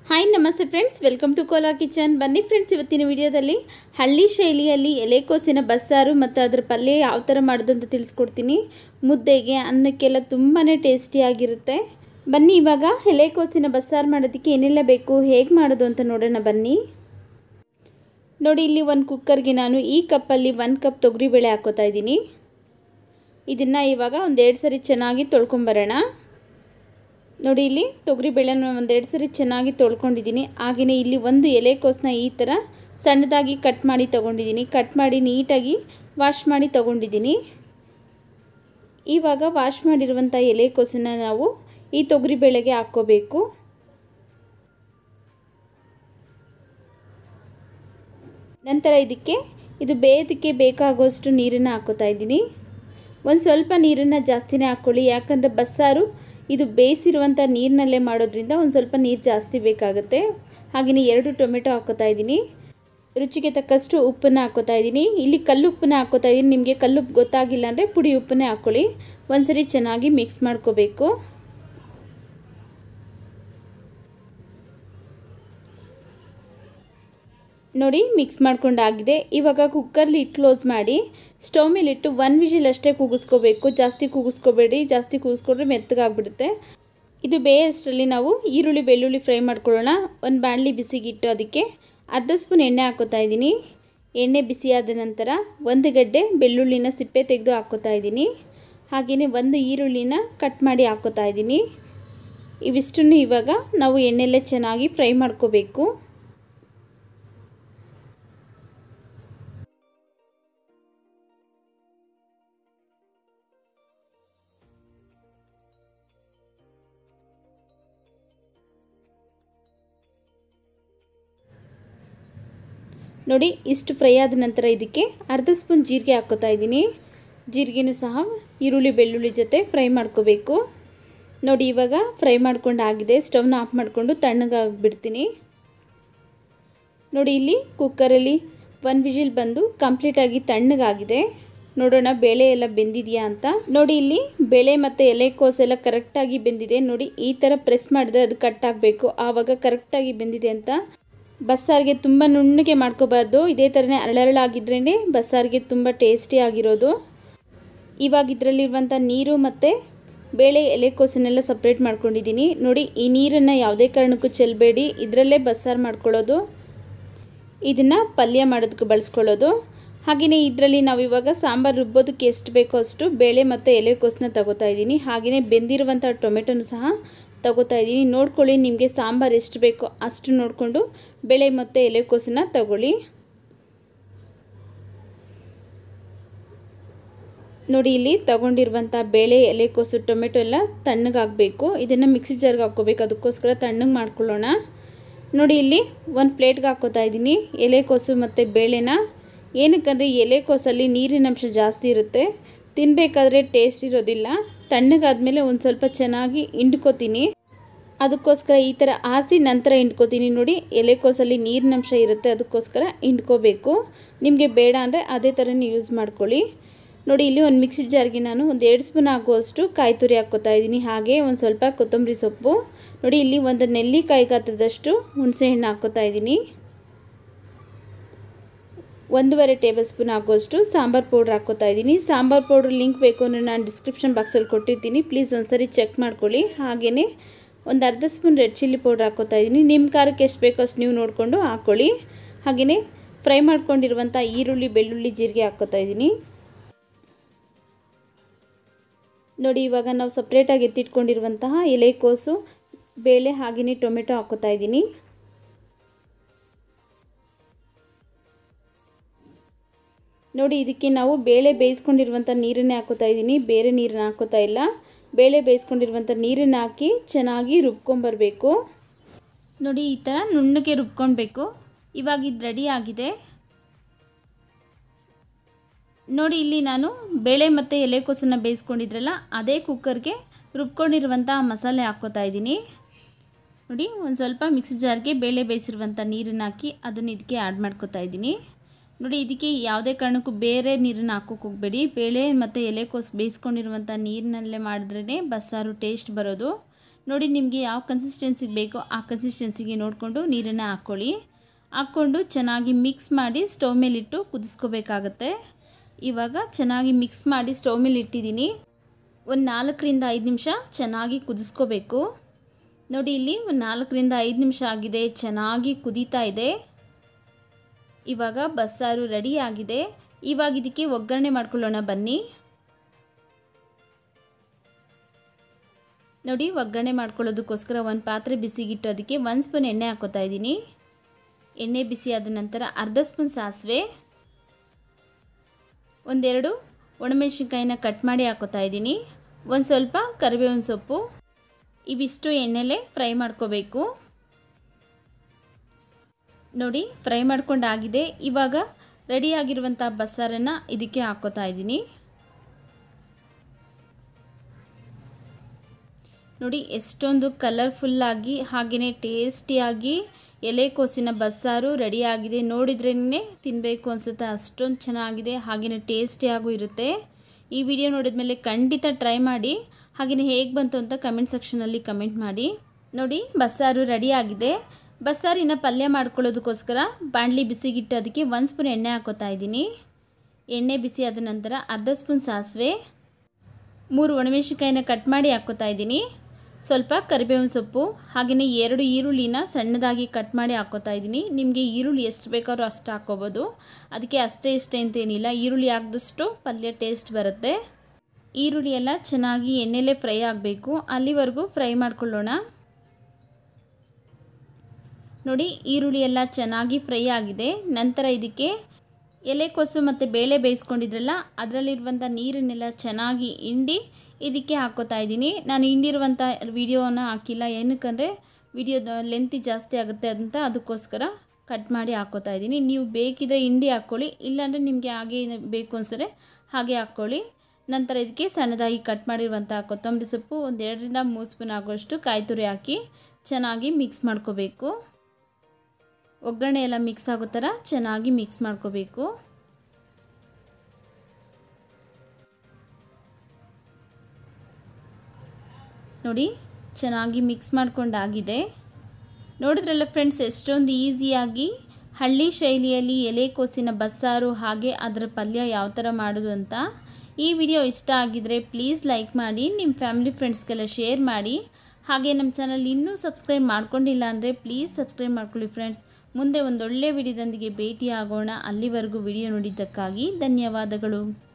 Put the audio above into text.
hi ನಮಸ್ತೆ friends welcome to Kolar kitchen ಬನ್ನಿ friends ಇವತ್ತಿನ ವಿಡಿಯೋದಲ್ಲಿ ಹಳ್ಳಿ ಶೈಲಿಯಲ್ಲಿ ಎಲೆಕೋಸಿನ ಬಸ್ಸಾರು ಮತ್ತು ಅದರ ಪಲ್ಯ ಯಾವ ಥರ ಮಾಡೋದು ಅಂತ ತಿಳಿಸ್ಕೊಡ್ತೀನಿ ಮುದ್ದೆಗೆ ಅನ್ನಕ್ಕೆಲ್ಲ ತುಂಬಾ ಟೇಸ್ಟಿಯಾಗಿರುತ್ತೆ ಬನ್ನಿ ಇವಾಗ ಎಲೆಕೋಸಿನ ಬಸ್ಸಾರು ಮಾಡೋದಕ್ಕೆ ಏನೆಲ್ಲ ಬೇಕು ಹೇಗೆ ಮಾಡೋದು ಅಂತ ನೋಡೋಣ ಬನ್ನಿ ನೋಡಿ ಇಲ್ಲಿ ಒಂದು ಕುಕ್ಕರ್ಗೆ ನಾನು ಈ ಕಪ್ಪಲ್ಲಿ ಒಂದು ಕಪ್ ತೊಗರಿಬೇಳೆ ಹಾಕೋತಾ ಇದ್ದೀನಿ ಇದನ್ನು ಇವಾಗ ಒಂದೆರಡು ಸರಿ ಚೆನ್ನಾಗಿ ತೊಳ್ಕೊಂಬರೋಣ ನೋಡಿ ಇಲ್ಲಿ ತೊಗರಿಬೇಳೆನ ಒಂದೆರಡು ಸರಿ ಚೆನ್ನಾಗಿ ತೊಳ್ಕೊಂಡಿದ್ದೀನಿ ಹಾಗೆಯೇ ಇಲ್ಲಿ ಒಂದು ಎಲೆಕೋಸನ್ನ ಈ ಥರ ಸಣ್ಣದಾಗಿ ಕಟ್ ಮಾಡಿ ತೊಗೊಂಡಿದ್ದೀನಿ ಕಟ್ ಮಾಡಿ ನೀಟಾಗಿ ವಾಶ್ ಮಾಡಿ ತೊಗೊಂಡಿದ್ದೀನಿ ಇವಾಗ ವಾಶ್ ಮಾಡಿರುವಂಥ ಎಲೆಕೋಸನ್ನ ನಾವು ಈ ತೊಗರಿಬೇಳೆಗೆ ಹಾಕ್ಕೋಬೇಕು ನಂತರ ಇದಕ್ಕೆ ಇದು ಬೇಯೋದಕ್ಕೆ ಬೇಕಾಗುವಷ್ಟು ನೀರನ್ನು ಹಾಕೋತಾ ಇದ್ದೀನಿ ಒಂದು ಸ್ವಲ್ಪ ನೀರನ್ನು ಜಾಸ್ತಿನೇ ಹಾಕ್ಕೊಳ್ಳಿ ಯಾಕಂದರೆ ಬಸ್ಸಾರು ಇದು ಬೇಯಿಸಿರುವಂಥ ನೀರಿನಲ್ಲೇ ಮಾಡೋದ್ರಿಂದ ಒಂದು ಸ್ವಲ್ಪ ನೀರು ಜಾಸ್ತಿ ಬೇಕಾಗುತ್ತೆ ಹಾಗೆಯೇ ಎರಡು ಟೊಮೆಟೊ ಹಾಕೋತಾ ಇದ್ದೀನಿ ರುಚಿಗೆ ತಕ್ಕಷ್ಟು ಉಪ್ಪನ್ನು ಹಾಕೋತಾ ಇದ್ದೀನಿ ಇಲ್ಲಿ ಕಲ್ಲುಪ್ಪನ್ನ ಹಾಕೋತಾ ಇದ್ದೀನಿ ನಿಮಗೆ ಕಲ್ಲುಪ್ಪು ಗೊತ್ತಾಗಿಲ್ಲ ಅಂದರೆ ಪುಡಿ ಉಪ್ಪನ್ನೇ ಹಾಕ್ಕೊಳ್ಳಿ ಒಂದ್ಸರಿ ಚೆನ್ನಾಗಿ ಮಿಕ್ಸ್ ಮಾಡ್ಕೋಬೇಕು ನೋಡಿ ಮಿಕ್ಸ್ ಮಾಡ್ಕೊಂಡಾಗಿದೆ ಇವಾಗ ಕುಕ್ಕರ್ಲಿ ಕ್ಲೋಸ್ ಮಾಡಿ ಸ್ಟವ್ ಮೇಲಿಟ್ಟು ಒನ್ ವಿಜಿಲ್ ಅಷ್ಟೇ ಕೂಗಿಸ್ಕೋಬೇಕು ಜಾಸ್ತಿ ಕೂಗಿಸ್ಕೋಬೇಡಿ ಜಾಸ್ತಿ ಕೂಗಿಸ್ಕೊಂಡ್ರೆ ಮೆತ್ತಗಾಗ್ಬಿಡುತ್ತೆ ಇದು ಬೇಯಷ್ಟರಲ್ಲಿ ನಾವು ಈರುಳ್ಳಿ ಬೆಳ್ಳುಳ್ಳಿ ಫ್ರೈ ಮಾಡ್ಕೊಳ್ಳೋಣ ಒಂದು ಬಾಣಲಿ ಬಿಸಿಗಿಟ್ಟು ಅದಕ್ಕೆ ಅರ್ಧ ಸ್ಪೂನ್ ಎಣ್ಣೆ ಹಾಕೋತಾ ಇದ್ದೀನಿ ಎಣ್ಣೆ ಬಿಸಿಯಾದ ನಂತರ ಒಂದು ಗಡ್ಡೆ ಬೆಳ್ಳುಳ್ಳಿನ ಸಿಪ್ಪೆ ತೆಗೆದು ಹಾಕೋತಾ ಇದ್ದೀನಿ ಹಾಗೆಯೇ ಒಂದು ಈರುಳ್ಳಿನ ಕಟ್ ಮಾಡಿ ಹಾಕೋತಾ ಇದ್ದೀನಿ ಇವಿಷ್ಟನ್ನು ಇವಾಗ ನಾವು ಎಣ್ಣೆಲ್ಲೇ ಚೆನ್ನಾಗಿ ಫ್ರೈ ಮಾಡ್ಕೋಬೇಕು ನೋಡಿ ಇಷ್ಟು ಫ್ರೈ ಆದ ನಂತರ ಇದಕ್ಕೆ ಅರ್ಧ ಸ್ಪೂನ್ ಜೀರಿಗೆ ಹಾಕ್ಕೋತಾ ಇದ್ದೀನಿ ಜೀರಿಗೆನೂ ಸಹ ಈರುಳ್ಳಿ ಬೆಳ್ಳುಳ್ಳಿ ಜೊತೆ ಫ್ರೈ ಮಾಡ್ಕೋಬೇಕು ನೋಡಿ ಇವಾಗ ಫ್ರೈ ಮಾಡ್ಕೊಂಡು ಆಗಿದೆ ಸ್ಟವ್ನ ಆಫ್ ಮಾಡಿಕೊಂಡು ತಣ್ಣಗಾಗ್ಬಿಡ್ತೀನಿ ನೋಡಿ ಇಲ್ಲಿ ಕುಕ್ಕರಲ್ಲಿ ಒಂದು ವಿಜಿಲ್ ಬಂದು ಕಂಪ್ಲೀಟಾಗಿ ತಣ್ಣಗಾಗಿದೆ ನೋಡೋಣ ಬೇಳೆ ಎಲ್ಲ ಬೆಂದಿದೆಯಾ ಅಂತ ನೋಡಿ ಇಲ್ಲಿ ಬೇಳೆ ಮತ್ತು ಎಲೆಕೋಸೆಲ್ಲ ಕರೆಕ್ಟಾಗಿ ಬೆಂದಿದೆ ನೋಡಿ ಈ ಥರ ಪ್ರೆಸ್ ಮಾಡಿದ್ರೆ ಅದು ಕಟ್ ಆಗಬೇಕು ಆವಾಗ ಕರೆಕ್ಟಾಗಿ ಬೆಂದಿದೆ ಅಂತ ಬಸ್ಸಾರಿಗೆ ತುಂಬ ನುಣ್ಣಗೆ ಮಾಡ್ಕೋಬಾರ್ದು ಇದೇ ಥರನೇ ಅರಳರಳಾಗಿದ್ರೇ ಬಸ್ಸಾರಿಗೆ ತುಂಬ ಟೇಸ್ಟಿ ಆಗಿರೋದು ಇವಾಗ ಇದರಲ್ಲಿರುವಂಥ ನೀರು ಮತ್ತು ಬೇಳೆ ಎಲೆಕೋಸನ್ನೆಲ್ಲ ಸಪ್ರೇಟ್ ಮಾಡ್ಕೊಂಡಿದ್ದೀನಿ ನೋಡಿ ಈ ನೀರನ್ನು ಯಾವುದೇ ಕಾರಣಕ್ಕೂ ಚೆಲ್ಲಬೇಡಿ ಇದರಲ್ಲೇ ಬಸ್ಸಾರು ಮಾಡ್ಕೊಳ್ಳೋದು ಇದನ್ನು ಪಲ್ಯ ಮಾಡೋದಕ್ಕೆ ಬಳಸ್ಕೊಳ್ಳೋದು ಹಾಗೆಯೇ ಇದರಲ್ಲಿ ನಾವು ಇವಾಗ ಸಾಂಬಾರು ರುಬ್ಬೋದಕ್ಕೆ ಎಷ್ಟು ಬೇಕೋ ಅಷ್ಟು ಬೇಳೆ ಮತ್ತು ಎಲೆಕೋಸನ್ನ ತಗೋತಾ ಇದ್ದೀನಿ ಹಾಗೆಯೇ ಬೆಂದಿರುವಂಥ ಟೊಮೆಟೊನು ಸಹ ತಗೋತಾ ಇದ್ದೀನಿ ನೋಡ್ಕೊಳ್ಳಿ ನಿಮಗೆ ಸಾಂಬಾರು ಎಷ್ಟು ಬೇಕೋ ಅಷ್ಟು ನೋಡಿಕೊಂಡು ಬೇಳೆ ಮತ್ತು ಎಲೆಕೋಸನ್ನ ತಗೊಳ್ಳಿ ನೋಡಿ ಇಲ್ಲಿ ತಗೊಂಡಿರುವಂಥ ಬೇಳೆ ಎಲೆಕೋಸು ಟೊಮೆಟೊ ಎಲ್ಲ ತಣ್ಣಗಾಗಬೇಕು ಇದನ್ನು ಮಿಕ್ಸಿ ಜಾರ್ಗೆ ಹಾಕ್ಕೋಬೇಕು ಅದಕ್ಕೋಸ್ಕರ ತಣ್ಣಗೆ ಮಾಡ್ಕೊಳ್ಳೋಣ ನೋಡಿ ಇಲ್ಲಿ ಒಂದು ಪ್ಲೇಟ್ಗೆ ಹಾಕ್ಕೋತಾ ಇದ್ದೀನಿ ಎಲೆಕೋಸು ಮತ್ತು ಬೇಳೆನ ಏನಕ್ಕಂದರೆ ಎಲೆಕೋಸಲ್ಲಿ ನೀರಿನ ಅಂಶ ಜಾಸ್ತಿ ಇರುತ್ತೆ ತಿನ್ನಬೇಕಾದ್ರೆ ಟೇಸ್ಟ್ ಇರೋದಿಲ್ಲ ತಣ್ಣಗಾದ್ಮೇಲೆ ಒಂದು ಸ್ವಲ್ಪ ಚೆನ್ನಾಗಿ ಹಿಂಡ್ಕೋತೀನಿ ಅದಕ್ಕೋಸ್ಕರ ಈ ಥರ ಹಾಸಿ ನಂತರ ಹಿಂಡ್ಕೋತೀನಿ ನೋಡಿ ಎಲೆಕೋಸಲ್ಲಿ ನೀರಿನಂಶ ಇರುತ್ತೆ ಅದಕ್ಕೋಸ್ಕರ ಹಿಂಡ್ಕೋಬೇಕು ನಿಮಗೆ ಬೇಡ ಅಂದರೆ ಅದೇ ಥರನೇ ಯೂಸ್ ಮಾಡ್ಕೊಳ್ಳಿ ನೋಡಿ ಇಲ್ಲಿ ಒಂದು ಮಿಕ್ಸಿ ಜಾರ್ಗೆ ನಾನು ಒಂದು ಎರಡು ಸ್ಪೂನ್ ಆಗುವಷ್ಟು ಕಾಯಿ ತುರಿ ಹಾಕ್ಕೋತಾ ಇದ್ದೀನಿ ಹಾಗೆ ಒಂದು ಸ್ವಲ್ಪ ಕೊತ್ತಂಬರಿ ಸೊಪ್ಪು ನೋಡಿ ಇಲ್ಲಿ ಒಂದು ನೆಲ್ಲಿಕಾಯಿ ಗಾತ್ರದಷ್ಟು ಹುಣಸೆಹಣ್ಣು ಹಾಕ್ಕೋತಾ ಇದ್ದೀನಿ ಒಂದೂವರೆ ಟೇಬಲ್ ಸ್ಪೂನ್ ಆಗುವಷ್ಟು ಸಾಂಬಾರು ಪೌಡ್ರ್ ಹಾಕ್ಕೋತಾ ಇದ್ದೀನಿ ಸಾಂಬಾರು ಪೌಡ್ರ್ ಲಿಂಕ್ ಬೇಕು ಅಂದರೆ ನಾನು ಡಿಸ್ಕ್ರಿಪ್ಷನ್ ಬಾಕ್ಸಲ್ಲಿ ಕೊಟ್ಟಿರ್ತೀನಿ ಪ್ಲೀಸ್ ಒಂದ್ಸರಿ ಚೆಕ್ ಮಾಡ್ಕೊಳ್ಳಿ ಹಾಗೆಯೇ ಒಂದು ಅರ್ಧ ಸ್ಪೂನ್ ರೆಡ್ ಚಿಲ್ಲಿ ಪೌಡ್ರ್ ಹಾಕ್ಕೋತಾ ಇದ್ದೀನಿ ನಿಮ್ಮ ಖಾರಕ್ಕೆ ಎಷ್ಟು ಬೇಕೋ ಅಷ್ಟು ನೀವು ನೋಡಿಕೊಂಡು ಹಾಕ್ಕೊಳ್ಳಿ ಹಾಗೆಯೇ ಫ್ರೈ ಮಾಡ್ಕೊಂಡಿರುವಂಥ ಈರುಳ್ಳಿ ಬೆಳ್ಳುಳ್ಳಿ ಜೀರಿಗೆ ಹಾಕ್ಕೋತಾ ಇದ್ದೀನಿ ನೋಡಿ ಇವಾಗ ನಾವು ಸಪ್ರೇಟಾಗಿ ಎತ್ತಿಟ್ಕೊಂಡಿರುವಂತಹ ಎಲೆಕೋಸು ಬೇಳೆ ಹಾಗೆಯೇ ಟೊಮೆಟೊ ಹಾಕ್ಕೋತಾ ಇದ್ದೀನಿ ನೋಡಿ ಇದಕ್ಕೆ ನಾವು ಬೇಳೆ ಬೇಯಿಸ್ಕೊಂಡಿರುವಂಥ ನೀರನ್ನೇ ಹಾಕೋತಾ ಇದ್ದೀನಿ ಬೇರೆ ನೀರನ್ನ ಹಾಕೋತಾ ಇಲ್ಲ ಬೇಳೆ ಬೇಯಿಸ್ಕೊಂಡಿರುವಂಥ ನೀರನ್ನು ಹಾಕಿ ಚೆನ್ನಾಗಿ ರುಬ್ಕೊಂಬರ್ಬೇಕು ನೋಡಿ ಈ ಥರ ನುಣ್ಣಗೆ ರುಬ್ಕೊಳ್ಬೇಕು ಇವಾಗ ಇದು ರೆಡಿ ಆಗಿದೆ ನೋಡಿ ಇಲ್ಲಿ ನಾನು ಬೇಳೆ ಮತ್ತು ಎಲೆಕೋಸನ್ನು ಬೇಯಿಸ್ಕೊಂಡಿದ್ರಲ್ಲ ಅದೇ ಕುಕ್ಕರ್ಗೆ ರುಬ್ಕೊಂಡಿರುವಂಥ ಮಸಾಲೆ ಹಾಕ್ಕೋತಾ ಇದ್ದೀನಿ ನೋಡಿ ಒಂದು ಸ್ವಲ್ಪ ಮಿಕ್ಸಿ ಜಾರ್ಗೆ ಬೇಳೆ ಬೇಯಿಸಿರುವಂಥ ನೀರನ್ನು ಹಾಕಿ ಅದನ್ನು ಇದಕ್ಕೆ ಆ್ಯಡ್ ಮಾಡ್ಕೋತಾ ಇದ್ದೀನಿ ನೋಡಿ ಇದಕ್ಕೆ ಯಾವುದೇ ಕಾರಣಕ್ಕೂ ಬೇರೆ ನೀರನ್ನು ಹಾಕೋಕೆ ಹೋಗಬೇಡಿ ಬೇಳೆ ಮತ್ತು ಎಲೆಕೋಸು ಬೇಯಿಸ್ಕೊಂಡಿರುವಂಥ ನೀರಿನಲ್ಲೇ ಮಾಡಿದ್ರೇ ಬಸ್ಸಾರು ಟೇಸ್ಟ್ ಬರೋದು ನೋಡಿ ನಿಮಗೆ ಯಾವ ಕನ್ಸಿಸ್ಟೆನ್ಸಿಗೆ ಬೇಕೋ ಆ ಕನ್ಸಿಸ್ಟೆನ್ಸಿಗೆ ನೋಡಿಕೊಂಡು ನೀರನ್ನು ಹಾಕ್ಕೊಳ್ಳಿ ಹಾಕ್ಕೊಂಡು ಚೆನ್ನಾಗಿ ಮಿಕ್ಸ್ ಮಾಡಿ ಸ್ಟವ್ ಮೇಲಿಟ್ಟು ಕುದಿಸ್ಕೋಬೇಕಾಗತ್ತೆ ಇವಾಗ ಚೆನ್ನಾಗಿ ಮಿಕ್ಸ್ ಮಾಡಿ ಸ್ಟವ್ ಮೇಲೆ ಇಟ್ಟಿದ್ದೀನಿ ಒಂದು ನಾಲ್ಕರಿಂದ ಐದು ನಿಮಿಷ ಚೆನ್ನಾಗಿ ಕುದಿಸ್ಕೋಬೇಕು ನೋಡಿ ಇಲ್ಲಿ ಒಂದು ನಾಲ್ಕರಿಂದ ಐದು ನಿಮಿಷ ಆಗಿದೆ ಚೆನ್ನಾಗಿ ಕುದೀತಾ ಇದೆ ಇವಾಗ ಬಸ್ಸಾರು ರೆಡಿ ಆಗಿದೆ ಇವಾಗ ಇದಕ್ಕೆ ಒಗ್ಗರಣೆ ಮಾಡ್ಕೊಳ್ಳೋಣ ಬನ್ನಿ ನೋಡಿ ಒಗ್ಗರಣೆ ಮಾಡ್ಕೊಳ್ಳೋದಕ್ಕೋಸ್ಕರ ಒಂದು ಪಾತ್ರೆ ಬಿಸಿಗಿಟ್ಟು ಅದಕ್ಕೆ ಒಂದು ಸ್ಪೂನ್ ಎಣ್ಣೆ ಹಾಕೋತಾ ಇದ್ದೀನಿ ಎಣ್ಣೆ ಬಿಸಿ ಆದ ನಂತರ ಅರ್ಧ ಸ್ಪೂನ್ ಸಾಸಿವೆ ಒಂದೆರಡು ಒಣಮೆಣಸಿನ್ಕಾಯಿನ ಕಟ್ ಮಾಡಿ ಹಾಕೋತಾ ಇದ್ದೀನಿ ಒಂದು ಸ್ವಲ್ಪ ಕರಿಬೇವಿನ ಸೊಪ್ಪು ಇವಿಷ್ಟು ಎಣ್ಣೆಲೆ ಫ್ರೈ ಮಾಡ್ಕೋಬೇಕು ನೋಡಿ ಫ್ರೈ ಮಾಡ್ಕೊಂಡಾಗಿದೆ ಇವಾಗ ರೆಡಿಯಾಗಿರುವಂಥ ಬಸ್ಸಾರನ್ನು ಇದಕ್ಕೆ ಹಾಕೋತಾ ಇದ್ದೀನಿ ನೋಡಿ ಎಷ್ಟೊಂದು ಕಲರ್ಫುಲ್ಲಾಗಿ ಹಾಗೆಯೇ ಟೇಸ್ಟಿಯಾಗಿ ಎಲೆಕೋಸಿನ ಬಸ್ಸಾರು ರೆಡಿಯಾಗಿದೆ ನೋಡಿದ್ರೇ ತಿನ್ನಬೇಕು ಅನಿಸುತ್ತೆ ಅಷ್ಟೊಂದು ಚೆನ್ನಾಗಿದೆ ಹಾಗೆಯೇ ಟೇಸ್ಟಿಯಾಗೂ ಇರುತ್ತೆ ಈ ವಿಡಿಯೋ ನೋಡಿದ ಮೇಲೆ ಖಂಡಿತ ಟ್ರೈ ಮಾಡಿ ಹಾಗೆಯೇ ಹೇಗೆ ಬಂತು ಅಂತ ಕಮೆಂಟ್ ಸೆಕ್ಷನಲ್ಲಿ ಕಮೆಂಟ್ ಮಾಡಿ ನೋಡಿ ಬಸ್ಸಾರು ರೆಡಿಯಾಗಿದೆ ಬಸ್ಸಾರಿನ ಪಲ್ಯ ಮಾಡ್ಕೊಳ್ಳೋದಕ್ಕೋಸ್ಕರ ಬಾಣಲಿ ಬಿಸಿಗಿಟ್ಟು ಅದಕ್ಕೆ ಒಂದು ಸ್ಪೂನ್ ಎಣ್ಣೆ ಹಾಕೋತಾ ಇದ್ದೀನಿ ಎಣ್ಣೆ ಬಿಸಿ ಆದ ನಂತರ ಅರ್ಧ ಸ್ಪೂನ್ ಸಾಸಿವೆ ಮೂರು ಒಣಮೆಣಸಿನ್ಕಾಯಿನ ಕಟ್ ಮಾಡಿ ಹಾಕ್ಕೋತಾ ಇದ್ದೀನಿ ಸ್ವಲ್ಪ ಕರಿಬೇವಿನ ಸೊಪ್ಪು ಹಾಗೆಯೇ ಎರಡು ಈರುಳ್ಳಿನ ಸಣ್ಣದಾಗಿ ಕಟ್ ಮಾಡಿ ಹಾಕ್ಕೋತಾ ಇದ್ದೀನಿ ನಿಮಗೆ ಈರುಳ್ಳಿ ಎಷ್ಟು ಬೇಕಾದ್ರೂ ಅಷ್ಟು ಹಾಕ್ಕೋಬೋದು ಅದಕ್ಕೆ ಅಷ್ಟೇ ಇಷ್ಟೇ ಅಂತೇನಿಲ್ಲ ಈರುಳ್ಳಿ ಹಾಕಿದಷ್ಟು ಪಲ್ಯ ಟೇಸ್ಟ್ ಬರುತ್ತೆ ಈರುಳ್ಳಿ ಎಲ್ಲ ಚೆನ್ನಾಗಿ ಎಣ್ಣೆಲೇ ಫ್ರೈ ಆಗಬೇಕು ಅಲ್ಲಿವರೆಗೂ ಫ್ರೈ ಮಾಡ್ಕೊಳ್ಳೋಣ ನೋಡಿ ಈರುಳ್ಳಿ ಎಲ್ಲ ಚೆನ್ನಾಗಿ ಫ್ರೈ ಆಗಿದೆ ನಂತರ ಇದಕ್ಕೆ ಎಲೆಕೋಸು ಮತ್ತು ಬೇಳೆ ಬೇಯಿಸ್ಕೊಂಡಿದ್ರಲ್ಲ ಅದರಲ್ಲಿರುವಂಥ ನೀರನ್ನೆಲ್ಲ ಚೆನ್ನಾಗಿ ಹಿಂಡಿ ಇದಕ್ಕೆ ಹಾಕೋತಾ ಇದ್ದೀನಿ ನಾನು ಹಿಂಡಿರುವಂಥ ವಿಡಿಯೋನ ಹಾಕಿಲ್ಲ ಏನಕ್ಕಂದರೆ ವಿಡಿಯೋದ ಲೆಂತಿ ಜಾಸ್ತಿ ಆಗುತ್ತೆ ಅಂತ ಅದಕ್ಕೋಸ್ಕರ ಕಟ್ ಮಾಡಿ ಹಾಕೋತಾ ಇದ್ದೀನಿ ನೀವು ಬೇಕಿದ್ರೆ ಹಿಂಡಿ ಹಾಕ್ಕೊಳ್ಳಿ ಇಲ್ಲಾಂದರೆ ನಿಮಗೆ ಹಾಗೆ ಬೇಕು ಅನ್ಸರೆ ಹಾಗೆ ಹಾಕ್ಕೊಳ್ಳಿ ನಂತರ ಇದಕ್ಕೆ ಸಣ್ಣದಾಗಿ ಕಟ್ ಮಾಡಿರುವಂಥ ಕೊತ್ತಂಬರಿ ಸೊಪ್ಪು ಒಂದು ಎರಡರಿಂದ ಮೂರು ಸ್ಪೂನ್ ಆಗೋಷ್ಟು ಕಾಯಿ ತುರಿ ಹಾಕಿ ಚೆನ್ನಾಗಿ ಮಿಕ್ಸ್ ಮಾಡ್ಕೋಬೇಕು ಒಗ್ಗರಣೆ ಎಲ್ಲ ಮಿಕ್ಸ್ ಆಗೋ ಥರ ಚೆನ್ನಾಗಿ ಮಿಕ್ಸ್ ಮಾಡ್ಕೋಬೇಕು ನೋಡಿ ಚೆನ್ನಾಗಿ ಮಿಕ್ಸ್ ಮಾಡ್ಕೊಂಡಾಗಿದೆ ನೋಡಿದ್ರಲ್ಲ ಫ್ರೆಂಡ್ಸ್ ಎಷ್ಟೊಂದು ಈಸಿಯಾಗಿ ಹಳ್ಳಿ ಶೈಲಿಯಲ್ಲಿ ಎಲೆಕೋಸಿನ ಬಸ್ಸಾರು ಹಾಗೆ ಅದರ ಪಲ್ಯ ಯಾವ ಥರ ಮಾಡೋದು ಅಂತ ಈ ವಿಡಿಯೋ ಇಷ್ಟ ಆಗಿದರೆ ಪ್ಲೀಸ್ ಲೈಕ್ ಮಾಡಿ ನಿಮ್ಮ ಫ್ಯಾಮಿಲಿ ಫ್ರೆಂಡ್ಸ್ಗೆಲ್ಲ ಶೇರ್ ಮಾಡಿ ಹಾಗೆ ನಮ್ಮ ಚಾನಲ್ ಇನ್ನೂ ಸಬ್ಸ್ಕ್ರೈಬ್ ಮಾಡ್ಕೊಂಡಿಲ್ಲ ಅಂದರೆ ಪ್ಲೀಸ್ ಸಬ್ಸ್ಕ್ರೈಬ್ ಮಾಡ್ಕೊಳ್ಳಿ ಫ್ರೆಂಡ್ಸ್ ಮುಂದೆ ಒಂದೊಳ್ಳೆ ವಿಡಿಯೋದೊಂದಿಗೆ ಭೇಟಿ ಆಗೋಣ ಅಲ್ಲಿವರೆಗೂ ವಿಡಿಯೋ ನೋಡಿದ್ದಕ್ಕಾಗಿ ಧನ್ಯವಾದಗಳು